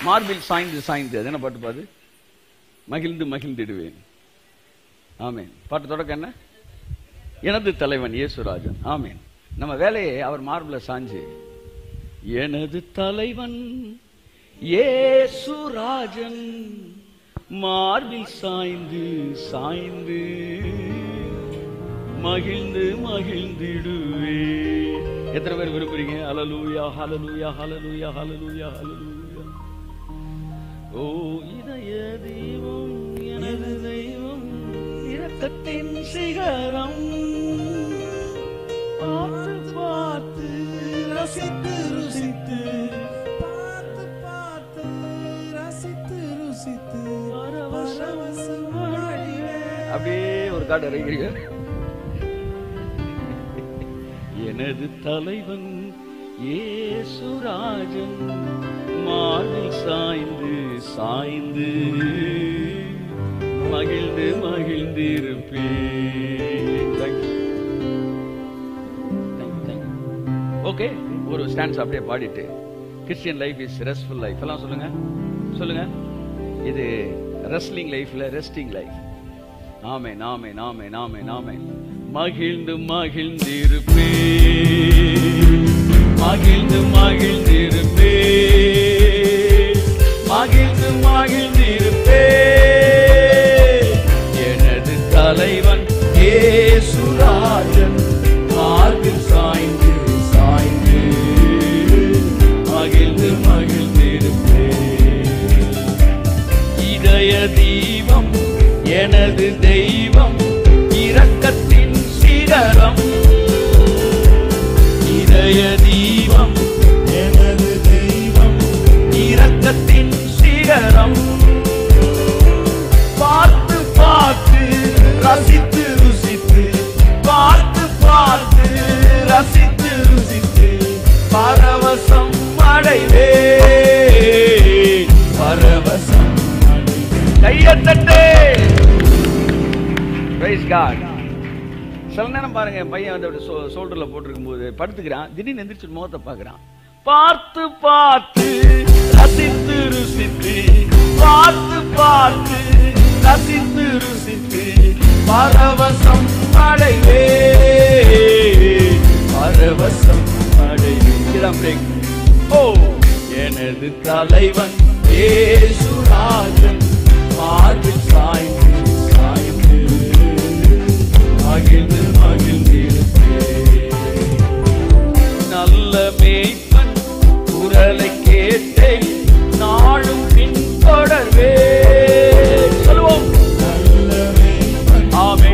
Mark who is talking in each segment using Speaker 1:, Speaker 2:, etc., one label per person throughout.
Speaker 1: மார்பில் சாய்ந்து சாய்ந்து அது என்ன பாட்டு பாது மகிழ்ந்து மகிழ்ந்திடுவேன் ஆமென் பாட்டு தொடக்கம் என்ன எனது தலைவன் இயேசுராஜன் ஆமென் நம்ம வேலையை அவர் மார்பில சாஞ்சு எனது தலைவன் இயேசுராஜன் மார்பில் சாய்ந்து சாய்ந்து மகிழ்ந்து மகிழ்ந்திடுவே எத்தனை பேர் விரும்புறீங்க ஹalleluya ஹalleluya ஹalleluya ஹalleluya ஹalleluya ஓ இதய தெய்வம் எனது தெய்வம் இரக்கத்தின் சிகரம் பார்த்து பார்த்து ரசித்து ருசித்து
Speaker 2: பார்த்து பார்த்து ரசித்து ருசித்து
Speaker 1: பரவசம் அடைவேன். அப்படியே ஒரு காட்டு இறங்கிறீங்க எனது தலைவன் ஏசுராஜன் மார்பில் சாய்ந்து சாய்ந்து மகிழ்ந்து மகிழ்ந்திருப்பேன் ஓகே ஒரு ஸ்டாண்ட்ஸ் அப்படியே பாடிட்டு Christian life is restful life எல்லாம் சொல்லுங்க சொல்லுங்க இது ரெஸ்லிங் லைஃப்ல ரெஸ்டிங் லைஃப் ஆமே நாமே நாமே நாமே நாமே மகிழ்ந்து மகிழ்ந்திருப்பே மகிழ்ந்து மகிழ்ந்திருப்பே மகிழ்ந்து மகிழ்ந்திருப்பே எனது தலைவன் ஏசுராஜன் மார்பில் சாய்ந்து சாய்ந்து மகிழ்ந்து மகிழ்ந்திருப்பே இதய தீபம் எனது தெய்வம் இரக்கத்தின் சிகரம் இதய தீபம்
Speaker 2: எனது தெய்வம்
Speaker 1: இரக்கத்தின் சிகரம் பார்த்து பார்த்து ரசித்து ருசித்து பார்த்து பார்த்து ரசித்து ருசித்து பரவசம் அடைவே பரவசம் கையத்தட்டே பிரைஸ் காட் சில நேரம் பாருங்க என் பையன் வந்து அப்படி ஷோல்டர்ல போட்டிருக்கும் போது படுத்துக்கிறான் திடீர்னு எந்திரிச்சு முகத்தை பார்க்கறான் பார்த்து பார்த்து ரசித்து ருசித்து பார்த்து பார்த்து ரசித்து ருசித்து பரவசம் அடைவே பரவசம் அடைவே இதான் break. ஓ எனது தலைவன் ஏசுராஜன் மார்பில் சாய்ந்து சாய்ந்து மகிழ்ந்து மகிழ்ந்திருப்பேன் நல்ல மேய்ப்பன் குரலை கேட்டேன் நாளும் பின்தொடர்வே சொல்லுவோம் ஆமே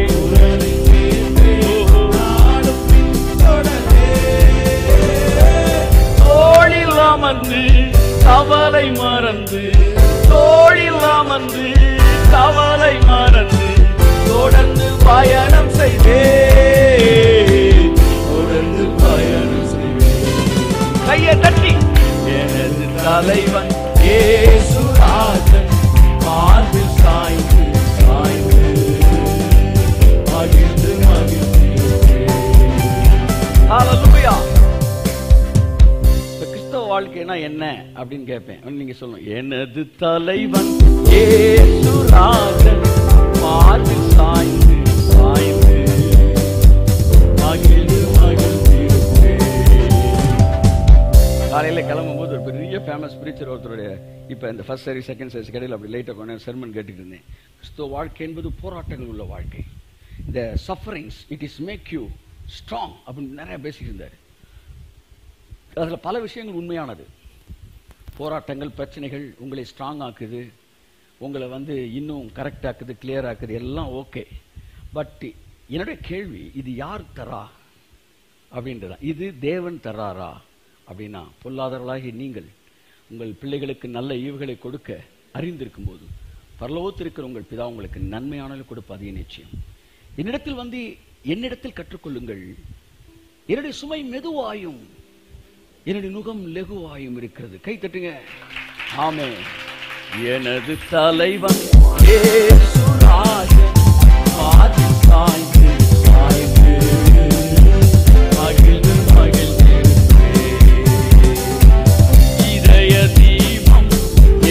Speaker 1: தோளில் அமர்ந்து கவலை மறந்து தோளில் அமர்ந்து கவலை மறந்து தொடர்ந்து பயணம் செய்தே தொடர்ந்து பயணம் செய்தே கையை தட்டி எனது தலைவன் ஏசுராஜன் மார்பில் சாய்ந்து சாய்ந்து மகிழ்ந்து மகிழ்ந்து ஹalleluya இந்த கிறிஸ்தவ வாழ்க்கைனா என்ன அப்படின்னு கேட்பேன் நீங்க சொல்லணும் எனது தலைவன் ஏசுராஜன் மார்பில் சாய்ந்து சாய்ந்து மகிழ்ந்து மகிழ்ந்திருப்பேன் காலையில கிளம்பும்போது ஒரு பெரிய ஃபேமஸ் பிரீச்சர் ஒருத்தருடைய இப்ப இந்த ஃபர்ஸ்ட் சரி செகண்ட் சரி கடையில் அப்படி லைட்டாக கொஞ்சம் செர்மன் கேட்டுட்டு இருந்தேன் கிறிஸ்துவ வாழ்க்கை என்பது போராட்டங்கள் உள்ள வாழ்க்கை இந்த sufferings it is make you strong அப்படின்னு நிறைய பேசிட்டு இருந்தார் அதுல பல விஷயங்கள் உண்மையானது போராட்டங்கள் பிரச்சனைகள் உங்களை ஸ்ட்ராங் ஆக்குது உங்களை வந்து இன்னும் கரெக்ட் ஆக்குது கிளியர் ஆக்குது எல்லாம் ஓகே பட் என்னுடைய கேள்வி இது யார் தரா அப்படின்றதா இது தேவன் தராரா அப்படின்னா பொல்லாதவர்களாகி நீங்கள் உங்கள் பிள்ளைகளுக்கு நல்ல ஈவுகளை கொடுக்க அறிந்திருக்கும் போது பரலோகத்திருக்கிற உங்கள் பிதா உங்களுக்கு நன்மையானது கொடுப்பது நிச்சயம் என்னிடத்தில் வந்து என்னிடத்தில் கற்றுக்கொள்ளுங்கள் என்னுடைய சுமை மெதுவாயும் என்னுடைய நுகம் லெகுவாயும் இருக்கிறது கை தட்டுங்க ஆமே எனது தலைவன் இயேசுராஜன் பாதில் சாய்ந்து சாய்ந்து மகிழ்ந்து மகிழ்ந்திருப்பேன். இதய தீபம்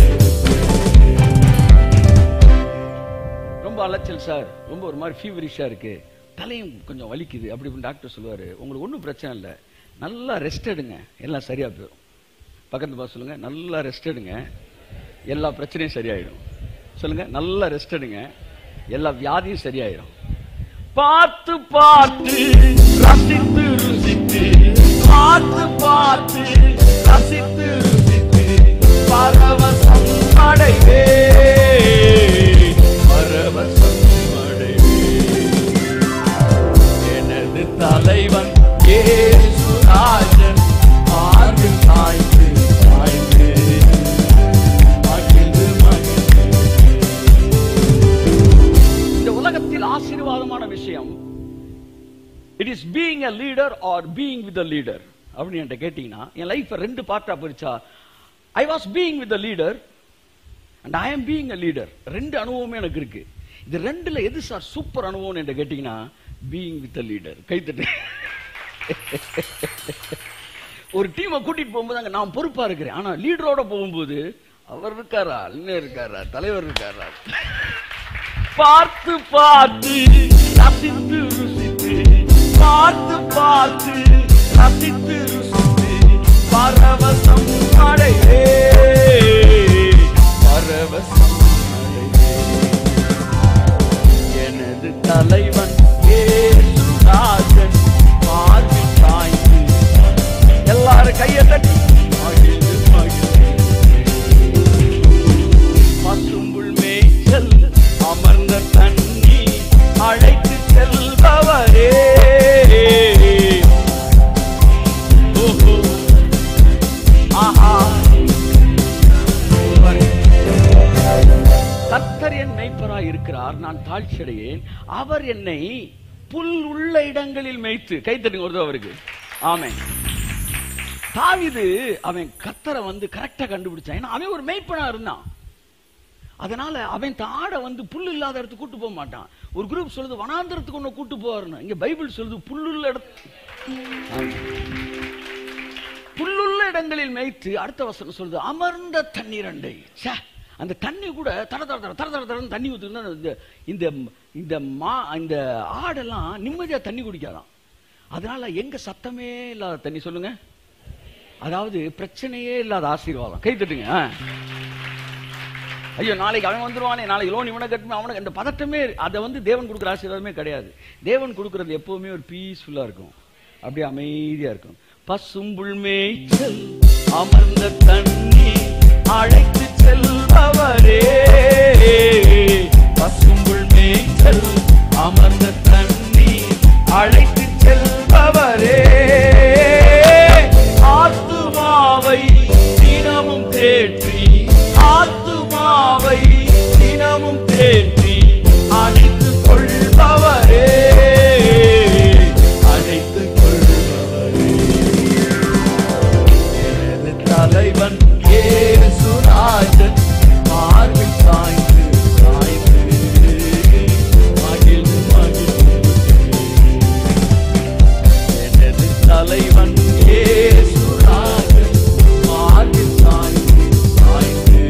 Speaker 1: ரொம்ப அலைச்சல் சார் ரொம்ப ஒரு மாதிரி ஃபீவரிஷா இருக்கு தலையும் கொஞ்சம் வலிக்குது அப்படி இப்படின்னு டாக்டர் சொல்லுவாரு உங்களுக்கு ஒன்றும் பிரச்சனை இல்லை நல்லா ரெஸ்ட் எடுங்க எல்லாம் சரியா போயிடும் பக்கத்து பார்த்து சொல்லுங்க நல்லா ரெஸ்ட் எடுங்க எல்லா பிரச்சனையும் சரியாயிடும் சொல்லுங்க நல்லா ரெஸ்ட் எடுங்க எல்லா வியாதியும் சரியாயிடும் பார்த்து பார்த்து ரசித்து ருசித்து பார்த்து பார்த்து ரசித்து ருசித்து பரவசம் அடைவே பரவசம் அடைவே எனது தலைவன் ஏசுராஜன் ஆறு சாய்ந்து சாய்ந்து மகிழ்ந்து மகிழ்ந்து இந்த உலகத்தில் ஆசீர்வாதமான விஷயம் it is being a leader or being with a leader அப்படின்னு என்கிட்ட கேட்டீங்கன்னா என் லைஃப் ரெண்டு பார்ட்டா பிரிச்சா I was being with a leader and I am being a leader ரெண்டு அனுபவமே எனக்கு இருக்கு இது ரெண்டுல எது சார் சூப்பர் அனுபவம் என்று கேட்டீங்கன்னா பீயிங் வித் அ லீடர் கைத்தட்டு ஒரு டீமை கூட்டிட்டு போகும்போது அங்க நான் பொறுப்பா இருக்கிறேன் ஆனா லீடரோட போகும்போது அவர் இருக்காரா இன்னும் இருக்காரா தலைவர் இருக்காரா பார்த்து பார்த்து ரசித்து ருசித்து பார்த்து பார்த்து ரசித்து ருசித்து பரவசம் அடைவே பரவசம் அடைவே எனது தலைவன் ஏசுராஜன் மார்பில் சாய்ந்து எல்லாரும் கையை தட்டி மகிழ்ந்து மகிழ்ந்து பசும்புல் மேய்ச்சல் அமர்ந்த தண்ணி அழைத்து செல்பவரே ஓஹோ ஆஹா கர்த்தர் என் மெய்ப்பராய் இருக்கிறார் நான் தாழ்ச்சியடையேன் அவர் என்னை புல் உள்ள இடங்களில் மேய்த்து கைத்தட்டுங்க ஒரு அவருக்கு ஆமென் தாவிது அவன் கத்தரை வந்து கரெக்டா கண்டுபிடிச்சான் ஏன்னா அவன் ஒரு மெய்ப்பனா இருந்தான் அதனால அவன் தாட வந்து புல் இல்லாத இடத்துக்கு கூட்டு போக மாட்டான் ஒரு குரூப் சொல்லுது வனாந்திரத்துக்கு ஒண்ணு கூட்டு போவாருன்னு இங்க பைபிள் சொல்லுது புல்லுள்ள இடத்து புல்லுள்ள இடங்களில் மேய்த்து அடுத்த வசனம் சொல்லுது அமர்ந்த தண்ணீர் அண்டை ச்சே, அந்த தண்ணி கூட தர தர தர தர தர தரன்னு தண்ணி ஊற்றுனா இந்த இந்த இந்த மா இந்த ஆடெல்லாம் நிம்மதியா தண்ணி குடிக்காதான் அதனால எங்க சத்தமே இல்லாத தண்ணி சொல்லுங்க அதாவது பிரச்சனையே இல்லாத ஆசீர்வாதம் கை தட்டுங்க ஆ. ஐயோ நாளைக்கு அவன் வந்துருவானே நாளைக்கு லோன் இவனை கட்டணும் அவனுக்கு அந்த பதட்டமே அதை வந்து தேவன் கொடுக்குற ஆசீர்வாதமே கிடையாது தேவன் கொடுக்கறது எப்பவுமே ஒரு பீஸ்ஃபுல்லா இருக்கும் அப்படியே அமைதியா இருக்கும் பசும்புல் மேய்ச்சல் அமர்ந்த தண்ணி அழைத்து செல்பவரே பசும்புல் மேய்ச்சல் அமர்ந்த தண்ணி அழைத்து செல்பவரே ஆத்துமாவை தினமும் தேற்றி ஆத்துமாவை தினமும் தேற்றி அழைத்துக் கொள்பவரே அழைத்துக் கொள்பவரே எனது தலைவன் ஏசுராஜன் மார்பில் சாய்ந்து சாய்ந்து மகிழ்ந்து மகிழ்ந்து எனது தலைவன் ஏசுராஜன் மார்பில் சாய்ந்து சாய்ந்து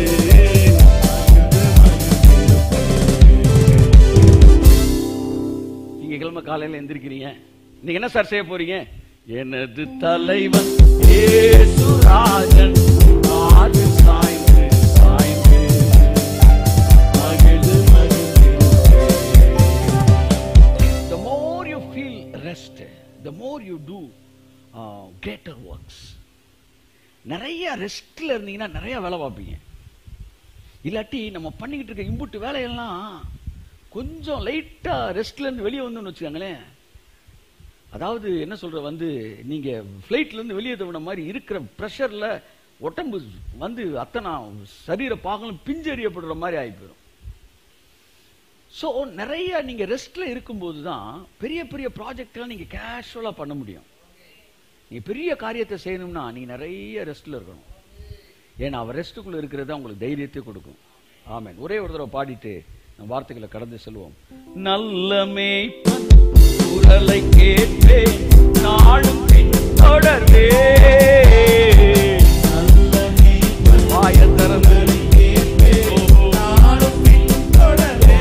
Speaker 1: நீங்க கிழமை காலையில எந்திரிக்கிறீங்க நீங்க என்ன சார் செய்ய போறீங்க எனது தலைவன் ஏசுராஜன் மார்பில் சாய்ந்து சாய்ந்து மகிழ்ந்து மகிழ்ந்து the more you feel rest, the more you do uh, greater works. நிறைய ரெஸ்ட்ல இருந்தீங்கன்னா நிறைய வேலை பார்ப்பீங்க இல்லாட்டி நம்ம பண்ணிக்கிட்டு இருக்க இம்புட்டு வேலையெல்லாம் கொஞ்சம் லைட்டா ரெஸ்ட்ல இருந்து வெளியே வந்தோம்னு வச்சுக்கோங்களேன் அதாவது என்ன சொல்ற வந்து நீங்க ஃபிளைட்ல இருந்து வெளியே தவின மாதிரி இருக்கிற ப்ரெஷர்ல உடம்பு வந்து அத்தனை சரீர பாகங்களும் பிஞ்செறியப்படுற மாதிரி ஆகி போயிடும் ஸோ நிறைய நீங்க ரெஸ்ட்ல இருக்கும்போது தான் பெரிய பெரிய ப்ராஜெக்ட்லாம் நீங்க கேஷுவலா பண்ண முடியும் நீங்க பெரிய காரியத்தை செய்யணும்னா நீங்க நிறைய ரெஸ்ட்ல இருக்கணும் ஏன்னா அவர் ரெஸ்ட்டுக்குள்ள இருக்கிறது தான் உங்களுக்கு தைரியத்தை கொடுக்கும் ஆமென் ஒரே ஒரு தடவை பாடிட்டு நம்ம வார்த்தைகளை கடந்து செல்வோம் நல்ல மேய்ப்பன் குரலை கேட்பேன் நாளும் பின் தொடர்வே நல்ல மேய்ப்பன் வாய திறந்து கேட்பேன் நாளும் பின் தொடர்வே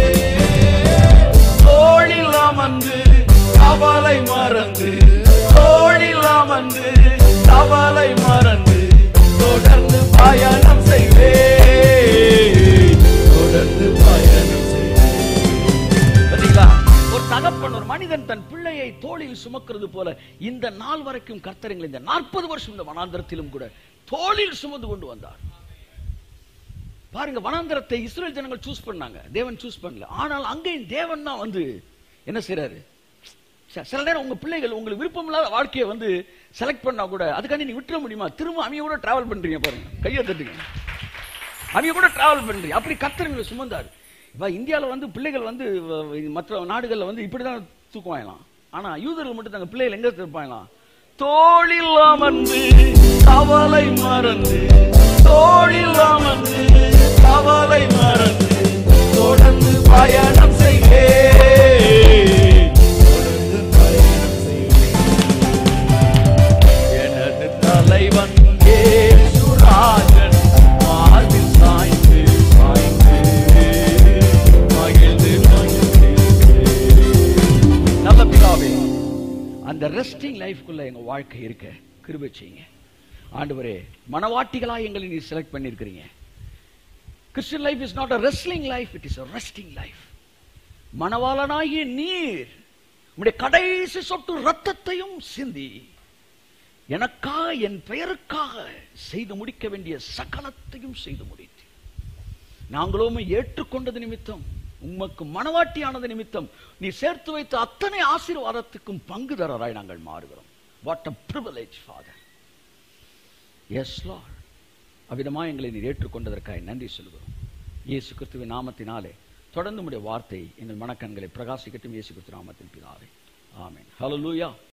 Speaker 1: தோளில் அமர்ந்து கவலை மறந்து தோளில் அமர்ந்து கவலை மறந்து தொடர்ந்து பயணம் செய்வே தொடர்ந்து பயணம் செய்வே பாத்தீங்களா ஒரு தகப்பன் ஒரு மனிதன் தன் பிள்ளையை தோளில் சுமக்கிறது போல இந்த நாள் வரைக்கும் கர்த்தரங்களை இந்த நாற்பது வருஷம் இந்த வனாந்தரத்திலும் கூட தோளில் சுமந்து கொண்டு வந்தார் பாருங்க வனாந்தரத்தை இஸ்ரேல் ஜனங்கள் சூஸ் பண்ணாங்க தேவன் சூஸ் பண்ணல ஆனால் அங்கேயும் தேவன் தான் வந்து என்ன செய்றாரு ச- சில நேரம் உங்க பிள்ளைகள் உங்களுக்கு விருப்பம் இல்லாத வாழ்க்கையை வந்து செலக்ட் பண்ணா கூட அதுக்காண்டி நீ விட்டுற முடியுமா திரும்ப அவங்க கூட டிராவல் பண்றீங்க பாருங்க கையை தட்டுங்க அவங்க கூட டிராவல் பண்றீங்க அப்படி கத்தரங்களை சுமந்தாரு இப்ப இந்தியால வந்து பிள்ளைகள் வந்து வ- வ- மற்ற நாடுகள்ல வந்து இப்படிதான் தூக்குவாங்களாம் ஆனா யூதர்கள் மட்டும் தங்க பிள்ளைகள் எங்க இருப்பாங்களாம் தோளில் அமர்ந்து கவலை மறந்து தோளில் அமர்ந்து கவலை மறந்து தொடர்ந்து பயணம் செய்வே தொடர்ந்து பயணம் செய்வே எனது தலைவன் ஏசுராஜன் மார்பில் சாய்ந்து சாய்ந்து மகிழ்ந்து மகிழ்ந்து நல்ல பிதாவே அந்த ரெஸ்டிங் லைஃப்குள்ள எங்க வாழ்க்கை இருக்க கிருபை செய்யுங்க ஆண்டவரே மனவாட்டிகளா எங்களை நீ செலக்ட் பண்ணியிருக்கிறீங்க Christian life is not a wrestling life it is a resting life மணவாளனாகிய நீர் உம்முடைய கடைசி சொட்டு ரத்தத்தையும் சிந்தி எனக்காக என் பெயருக்காக செய்து முடிக்க வேண்டிய சகலத்தையும் செய்து முடித்து நாங்களும் ஏற்றுக்கொண்டது நிமித்தம் உமக்கு மனவாட்டியானது நிமித்தம் நீ சேர்த்து வைத்த அத்தனை ஆசீர்வாதத்துக்கும் பங்குதரராய் நாங்கள் மாறுகிறோம் what a privilege Father as Lord அவ்விதமா எங்களை நீர் ஏற்றுக்கொண்டதற்காக நன்றி சொல்கிறோம் இயேசு கிறிஸ்துவின் நாமத்தினாலே தொடர்ந்து உடைய வார்த்தை எங்கள் மனக்கண்களை பிரகாசிக்கட்டும் இயேசு கிறிஸ்து நாமத்தின் பிதாவே ஆமென் ஹalleluya